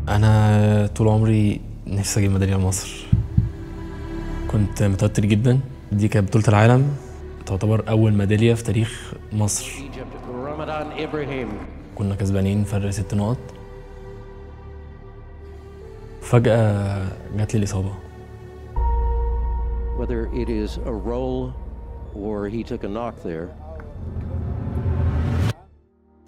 انا طول عمري نفسي اجيب ميداليه لمصر كنت متوتر جدا دي كانت بطوله العالم تعتبر اول ميداليه في تاريخ مصر Egypt, Ramadan Ibrahim. كنا كسبانين فرق ست نقط فجأة جات لي الإصابة Whether it is a roll or he took a knock there,